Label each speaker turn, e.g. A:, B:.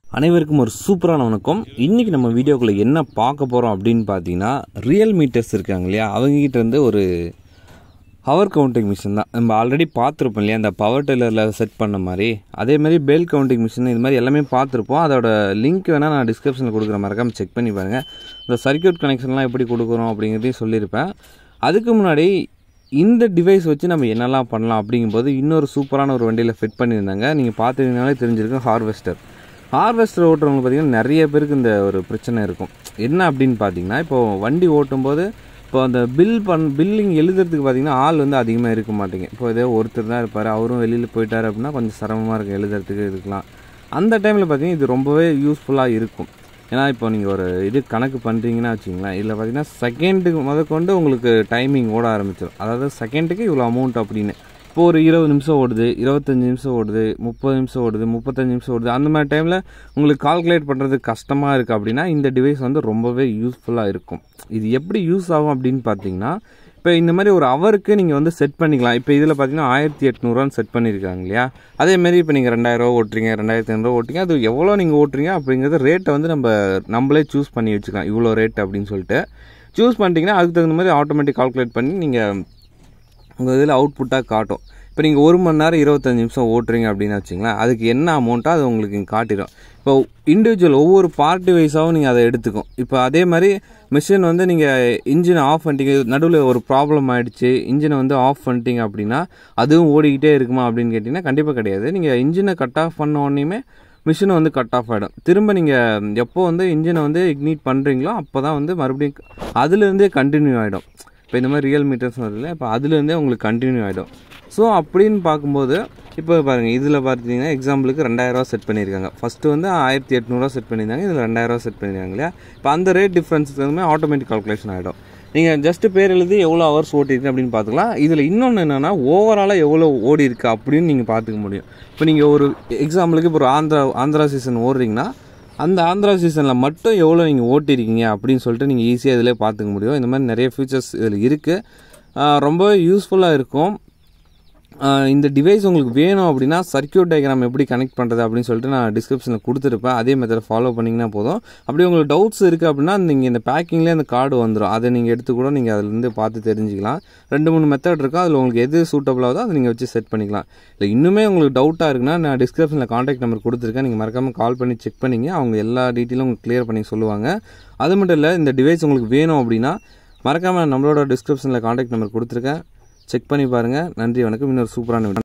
A: அனைவருக்கும் ஒரு சூப்பரான வணக்கம் இன்றைக்கி நம்ம வீடியோக்குள்ளே என்ன பார்க்க போகிறோம் அப்படின்னு பார்த்தீங்கன்னா ரியல் மீட்டர்ஸ் இருக்காங்க இல்லையா அவங்ககிட்ட இருந்து ஒரு ஹவர் கவுண்டிங் மிஷின் தான் நம்ம ஆல்ரெடி பார்த்துருப்போம் இல்லையா அந்த பவர் டெல்லரில் செட் பண்ண மாதிரி அதே மாதிரி பெல் கவுண்டிங் மிஷின் இது மாதிரி எல்லாமே பார்த்துருப்போம் அதோட லிங்க் வேணால் நான் டிஸ்கிரிப்ஷனில் கொடுக்குற மறக்காம செக் பண்ணி பாருங்கள் இந்த சர்க்யூட் கனெக்ஷன்லாம் எப்படி கொடுக்குறோம் அப்படிங்கிறதையும் சொல்லியிருப்பேன் அதுக்கு முன்னாடி இந்த டிவைஸ் வச்சு நம்ம என்னெல்லாம் பண்ணலாம் அப்படிங்கும்போது இன்னொரு சூப்பரான ஒரு வண்டியில் ஃபிட் பண்ணியிருந்தாங்க நீங்கள் பார்த்துருந்தீங்கனாலே தெரிஞ்சிருக்கும் ஹார்வெஸ்டர் ஹார்வெஸ்டர் ஓட்டுறவங்க பார்த்தீங்கன்னா நிறைய பேருக்கு இந்த ஒரு பிரச்சனை இருக்கும் என்ன அப்படின்னு பார்த்தீங்கன்னா இப்போது வண்டி ஓட்டும்போது இப்போ அந்த பில் பண் பில்லிங் எழுதுறதுக்கு பார்த்தீங்கன்னா ஆள் வந்து அதிகமாக இருக்க மாட்டேங்க இப்போ இதே ஒருத்தர் தான் இருப்பார் அவரும் வெளியில் போயிட்டார் அப்படின்னா கொஞ்சம் சிரமமாக இருக்கும் எழுதுறதுக்கு இருக்கலாம் அந்த டைமில் பார்த்தீங்கன்னா இது ரொம்பவே யூஸ்ஃபுல்லாக இருக்கும் ஏன்னா இப்போ நீங்கள் ஒரு இது கணக்கு பண்ணுறீங்கன்னா வச்சுங்களேன் இதில் பார்த்தீங்கன்னா செகண்டுக்கு முதற்கொண்டு உங்களுக்கு டைமிங் ஓட ஆரம்பிச்சிடும் அதாவது செகண்டுக்கு இவ்வளோ அமௌண்ட் அப்படின்னு இப்போ ஒரு இருபது நிமிஷம் ஓடுது இருபத்தஞ்சி நிமிஷம் ஓடுது முப்பது நிமிஷம் ஓடுது முப்பத்தஞ்சு நிமிஷம் ஓடுது அந்த மாதிரி டைமில் உங்களுக்கு கால்குலேட் பண்ணுறது கஷ்டமாக இருக்குது அப்படின்னா இந்த டிவைஸ் வந்து ரொம்பவே யூஸ்ஃபுல்லாக இருக்கும் இது எப்படி யூஸ் ஆகும் அப்படின்னு பார்த்தீங்கன்னா இப்போ இந்த மாதிரி ஒரு ஹவருக்கு நீங்கள் வந்து செட் பண்ணிக்கலாம் இப்போ இதில் பார்த்தீங்கன்னா ஆயிரத்தி எட்நூறுவான்னு செட் பண்ணியிருக்காங்க இல்லையா அதேமாரி இப்போ நீங்கள் ரெண்டாயிரரூவா ஓட்டுறீங்க ரெண்டாயிரத்தி ஐநூறுவா ஓட்டுறீங்க அது எவ்வளோ நீங்கள் ஓட்டுறீங்க அப்படிங்கிறது ரேட்டை வந்து நம்ம நம்மளே சூஸ் பண்ணி வச்சுக்கலாம் இவ்வளோ ரேட் அப்படின்னு சொல்லிட்டு சூஸ் பண்ணிட்டீங்கன்னா அதுக்கு தகுந்த மாதிரி ஆட்டோமேட்டிக் கால்குலேட் பண்ணி நீங்கள் உங்கள் இதில் அவுட்புட்டாக காட்டும் இப்போ நீங்கள் ஒரு மணி நேரம் இருபத்தஞ்சி நிமிஷம் ஓட்டுறீங்க அப்படின்னு வச்சிங்களேன் அதுக்கு என்ன அமௌண்ட்டோ அது உங்களுக்கு இங்கே காட்டிடும் இப்போ இண்டிவிஜுவல் ஒவ்வொரு பார்ட்டி வைஸாகவும் நீங்கள் அதை எடுத்துக்கும் இப்போ அதே மாதிரி மிஷின் வந்து நீங்கள் இன்ஜினை ஆஃப் பண்ணிட்டீங்க நடுவில் ஒரு ப்ராப்ளம் ஆகிடுச்சு இன்ஜினை வந்து ஆஃப் பண்ணிட்டீங்க அப்படின்னா அதுவும் ஓடிக்கிட்டே இருக்குமா அப்படின்னு கேட்டிங்கன்னா கண்டிப்பாக கிடையாது நீங்கள் இன்ஜினை கட் ஆஃப் பண்ண உடனேயுமே மிஷினை வந்து கட் ஆஃப் ஆகிடும் திரும்ப நீங்கள் எப்போ வந்து இன்ஜினை வந்து இக்னீட் பண்ணுறீங்களோ அப்போ தான் வந்து மறுபடியும் அதுலேருந்தே கண்டினியூ ஆகிடும் இப்போ இந்த மாதிரி ரியல் மீட்டர்ஸ் வருதுல்ல இப்போ அதுலேருந்தே உங்களுக்கு கண்டினியூ ஆகிடும் ஸோ அப்படின்னு பார்க்கும்போது இப்போ பாருங்கள் இதில் பார்த்தீங்கன்னா எக்ஸாம்பிளுக்கு ரெண்டாயிரரூவா செட் பண்ணியிருக்காங்க ஃபஸ்ட்டு வந்து ஆயிரத்தி எட்நூறுவா செட் பண்ணியிருந்தாங்க இதில் ரெண்டாயிரரூவா செட் பண்ணியிருக்காங்க இல்லையா இப்போ அந்த ரேட் டிஃப்ரென்ஸ் வந்து ஆட்டோமேட்டிக் கால்குலேஷன் ஆகிடும் நீங்கள் ஜஸ்ட்டு பேர் எழுதி எவ்வளோ ஹவர்ஸ் ஓட்டிருக்கு அப்படின்னு பார்த்துக்கலாம் இதில் இன்னொன்று என்னென்னா ஓவராலாக எவ்வளோ ஓடி இருக்கு அப்படின்னு நீங்கள் பார்த்துக்க முடியும் இப்போ நீங்கள் ஒரு எக்ஸாம்பிளுக்கு இப்போ ஒரு ஆந்திரா ஆந்திரா சீசன் ஓடுறீங்கன்னா அந்த ஆந்திரா சீசனில் மட்டும் எவ்வளோ நீங்கள் ஓட்டிருக்கீங்க அப்படின்னு சொல்லிட்டு நீங்கள் ஈஸியாக இதிலே பார்த்துக்க முடியும் இந்த மாதிரி நிறைய ஃபீச்சர்ஸ் இதில் இருக்குது ரொம்ப யூஸ்ஃபுல்லாக இருக்கும் இந்த டிவைஸ் உங்களுக்கு வேணும் அப்படின்னா சர்க்கியூட் டயக்ராம் எப்படி கனெக்ட் பண்ணுறது அப்படின்னு சொல்லிட்டு நான் டிஸ்கிரிப்ஷனில் கொடுத்துருப்பேன் அதே மெத்தட் ஃபாலோ பண்ணிங்கன்னா போதும் அப்படி உங்களுக்கு டவுட்ஸ் இருக்குது அப்படின்னா நீங்கள் இந்த பேக்கிங்லேயே அந்த கார்டு வந்துடும் அதை நீங்கள் எடுத்து கூட நீங்கள் அதுலேருந்து பார்த்து தெரிஞ்சுக்கலாம் ரெண்டு மூணு மெத்தட் இருக்கும் அதில் உங்களுக்கு எது சூட்டபிள் ஆகுதோ அதை நீங்கள் வச்சு செட் பண்ணிக்கலாம் இல்லை இன்னுமே உங்களுக்கு டவுட்டாக இருக்குன்னா நான் டிஸ்கிரிப்ஷனில் காண்டாக்ட் நம்பர் கொடுத்துருக்கேன் நீங்கள் மறக்காமல் கால் பண்ணி செக் பண்ணிங்க அவங்க எல்லா டீட்டெயிலும் உங்களுக்கு கிளியர் பண்ணி சொல்லுவாங்க அது மட்டும் இல்லை இந்த டிவைஸ் உங்களுக்கு வேணும் அப்படின்னா மறக்காமல் நம்மளோட டிஸ்கிரிப்ஷனில் காண்டாக்ட் நம்பர் கொடுத்துருக்கேன் செக் பண்ணி பாருங்கள் நன்றி வணக்கம் இன்னொரு சூப்பரான